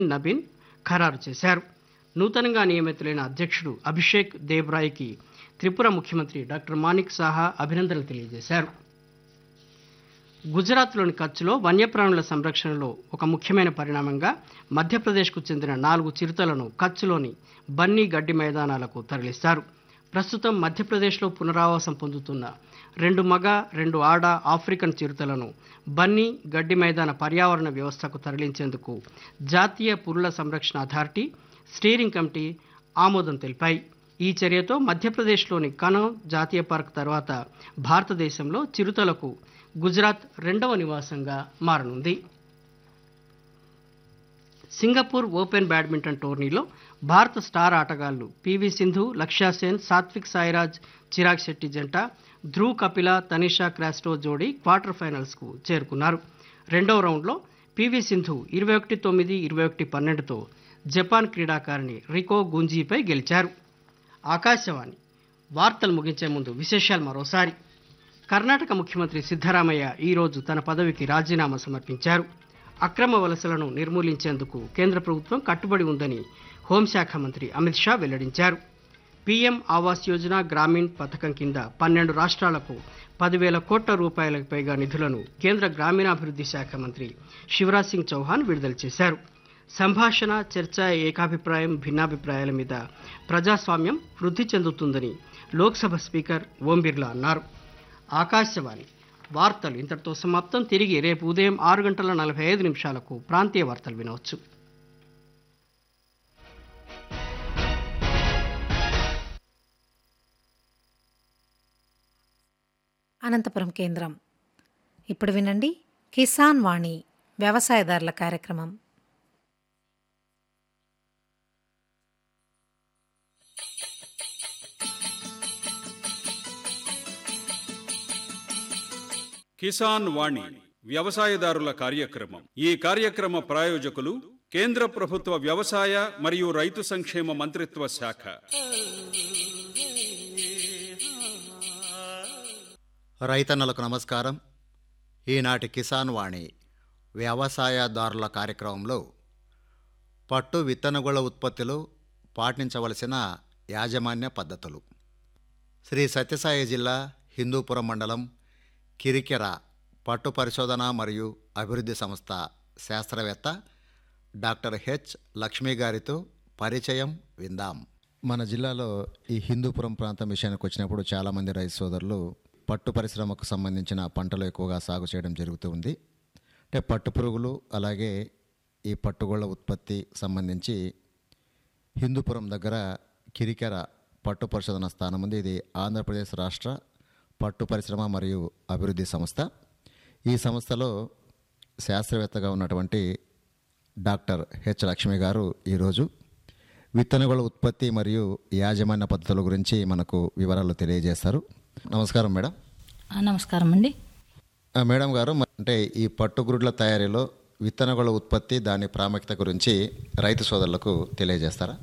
నబీన్ ఖరారు చేశారు నూతనంగా నియమితులైన అధ్యక్షుడు అభిషేక్ దేబ్రాయ్కి త్రిపుర ముఖ్యమంత్రి డాక్టర్ మాణిక్ సాహా అభినందనలు తెలియజేశారు గుజరాత్లోని కచ్లో వన్యప్రాణుల సంరక్షణలో ఒక ముఖ్యమైన పరిణామంగా మధ్యప్రదేశ్కు చెందిన నాలుగు చిరుతలను కచ్లోని బన్నీ గడ్డి మైదానాలకు తరలిస్తారు ప్రస్తుతం మధ్యప్రదేశ్లో పునరావాసం పొందుతున్న రెండు మగ రెండు ఆడ ఆఫ్రికన్ చిరుతలను బన్నీ గడ్డి మైదాన పర్యావరణ వ్యవస్థకు తరలించేందుకు జాతీయ పురుల సంరక్షణ అథారిటీ స్టీరింగ్ కమిటీ ఆమోదం తెలిపాయి ఈ చర్యతో మధ్యప్రదేశ్లోని కనౌ జాతీయ పార్క్ తర్వాత భారతదేశంలో చిరుతలకు గుజరాత్ రెండవ నివాసంగా మారనుంది సింగపూర్ ఓపెన్ బ్యాడ్మింటన్ టోర్నీలో భారత స్టార్ ఆటగాళ్లు పివి సింధు లక్ష్యా సేన్ సాత్విక్ సాయిరాజ్ చిరాగ్ శెట్టి జంట ధ్రువ్ కపిల తనిషా క్రాస్టో జోడీ క్వార్టర్ ఫైనల్స్కు చేరుకున్నారు రెండవ రౌండ్లో పివి సింధు ఇరవై ఒకటి తొమ్మిది ఇరవై ఒకటి పన్నెండుతో జపాన్ క్రీడాకారిణి రికో గుంజీపై గెలిచారు ఆకాశవాణి వార్తలు ముగించే ముందు విశేషాలు మరోసారి కర్ణాటక ముఖ్యమంత్రి సిద్ధరామయ్య ఈరోజు తన పదవికి రాజీనామా సమర్పించారు అక్రమ వలసలను నిర్మూలించేందుకు కేంద్ర ప్రభుత్వం కట్టుబడి ఉందని హోంశాఖ మంత్రి అమిత్ షా వెల్లడించారు పీఎం ఆవాస్ యోజన గ్రామీణ్ పథకం కింద పన్నెండు రాష్ట్రాలకు పదివేల కోట్ల రూపాయలకు పైగా నిధులను కేంద్ర గ్రామీణాభివృద్ధి శాఖ మంత్రి శివరాజ్ సింగ్ చౌహాన్ విడుదల చేశారు సంభాషణ చర్చ ఏకాభిప్రాయం భిన్నాభిప్రాయాల మీద ప్రజాస్వామ్యం వృద్ధి చెందుతుందని లోక్సభ స్పీకర్ ఓం బిర్లా అన్నారు ఆకాశవాణి వార్తలు ఇంతటితో సమాప్తం తిరిగి రేపు ఉదయం ఆరు గంటల నలభై ఐదు నిమిషాలకు ప్రాంతీయ వార్తలు వినవచ్చు అనంతపురం కేంద్రం ఇప్పుడు వినండి కిసాన్ వాణి వ్యవసాయదారుల కార్యక్రమం కిసాన్ వాణి వ్యవసాయదారుల కార్యక్రమం ఈ కార్యక్రమ ప్రాయోజకులు కేంద్ర ప్రభుత్వ వ్యవసాయ మరియు రైతు సంక్షేమ మంత్రిత్వ శాఖ రైతన్నలకు నమస్కారం ఈనాటి కిసాన్ వాణి వ్యవసాయదారుల కార్యక్రమంలో పట్టు విత్తనగుల ఉత్పత్తిలో పాటించవలసిన యాజమాన్య పద్ధతులు శ్రీ సత్యసాయి జిల్లా హిందూపురం మండలం కిరికెర పట్టు పరిశోధన మరియు అభివృద్ధి సంస్థ శాస్త్రవేత్త డాక్టర్ హెచ్ లక్ష్మి గారితో పరిచయం విందాం మన జిల్లాలో ఈ హిందూపురం ప్రాంతం విషయానికి వచ్చినప్పుడు చాలామంది రైతు సోదరులు పట్టు పరిశ్రమకు సంబంధించిన పంటలు ఎక్కువగా సాగు చేయడం జరుగుతూ ఉంది అంటే పట్టు పురుగులు అలాగే ఈ పట్టుగొళ్ళ ఉత్పత్తి సంబంధించి హిందూపురం దగ్గర కిరికెర పట్టు పరిశోధన స్థానం ఉంది ఇది ఆంధ్రప్రదేశ్ రాష్ట్ర పట్టు పరిశ్రమ మరియు అభివృద్ధి సంస్థ ఈ సంస్థలో శాస్త్రవేత్తగా ఉన్నటువంటి డాక్టర్ హెచ్ లక్ష్మి గారు ఈరోజు విత్తనగుల ఉత్పత్తి మరియు యాజమాన్య పద్ధతుల గురించి మనకు వివరాలు తెలియజేస్తారు నమస్కారం మేడం ఆ, నమస్కారం అండి ఆ, మేడం గారు మ- అంటే ఈ పట్టుగురుడ్ల తయారీలో విత్తనగుల ఉత్పత్తి దాని ప్రాముఖ్యత గురించి రైతు సోదరులకు తెలియజేస్తారా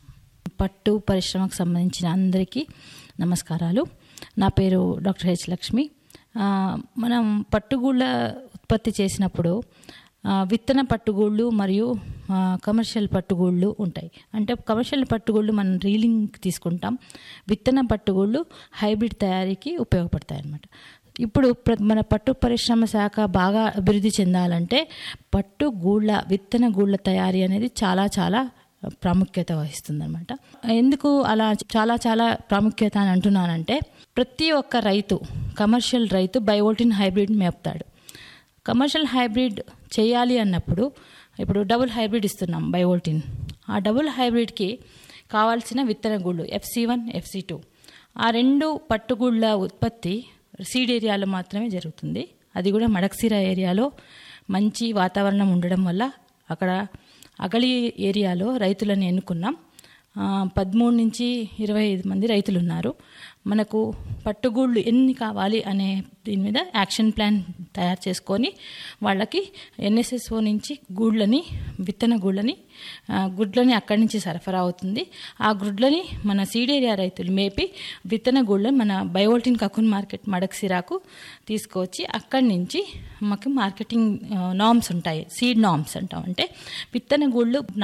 పట్టు పరిశ్రమకు సంబంధించిన అందరికీ నమస్కారాలు నా పేరు డాక్టర్ హెచ్ లక్ష్మి ఆ, మనం పట్టుగూళ్ళ ఉత్పత్తి చేసినప్పుడు ఆ, విత్తన పట్టుగూళ్ళు మరియు ఆ, కమర్షియల్ పట్టుగూళ్ళు ఉంటాయి అంటే కమర్షియల్ పట్టుగూళ్ళు మనం రీలింగ్ తీసుకుంటాం విత్తన పట్టుగూళ్ళు హైబ్రిడ్ తయారీకి ఉపయోగపడతాయి అన్నమాట ఇప్పుడు ప్ర- మన పట్టు పరిశ్రమ శాఖ బాగా అభివృద్ధి చెందాలంటే పట్టు గూళ్ళ విత్తన గూళ్ళ తయారీ అనేది చాలా చాలా ప్రాముఖ్యత వహిస్తుందన్నమాట ఎందుకు అలా చాలా చాలా ప్రాముఖ్యత అని అంటున్నానంటే ప్రతి ఒక్క రైతు కమర్షియల్ రైతు బయోటిన్ హైబ్రిడ్ మేపుతాడు కమర్షియల్ హైబ్రిడ్ చేయాలి అన్నప్పుడు ఇప్పుడు డబుల్ హైబ్రిడ్ ఇస్తున్నాం బయోటిన్ ఆ డబుల్ హైబ్రిడ్కి కావాల్సిన విత్తన గుళ్ళు ఎఫ్సి వన్ ఎఫ్సి టూ ఆ రెండు పట్టుగుళ్ళ ఉత్పత్తి సీడ్ ఏరియాలో మాత్రమే జరుగుతుంది అది కూడా మడక్సిరా ఏరియాలో మంచి వాతావరణం ఉండడం వల్ల అక్కడ అగలి ఏరియాలో రైతులను ఎన్నుకున్నాం ఆ, పదమూడు నుంచి ఇరవై ఐదు మంది రైతులు ఉన్నారు మనకు పట్టుగూళ్ళు ఎన్ని కావాలి అనే దీని మీద యాక్షన్ ప్లాన్ తయారు చేసుకొని వాళ్ళకి ఎన్ఎస్ఎస్ఓ నుంచి గూళ్ళని విత్తన గూళ్ళని ఆ, గుడ్లని అక్కడి నుంచి సరఫరా అవుతుంది ఆ గుడ్లని మన సీడేరియా రైతులు మేపి విత్తన గూళ్ళని మన బయోల్టిన్ కకున్ మార్కెట్ మడక్సిరాకు తీసుకొచ్చి అక్కడి నుంచి మాకు మార్కెటింగ్ నామ్స్ ఉంటాయి సీడ్ నామ్స్ అంటాం అంటే విత్తన గూళ్ళు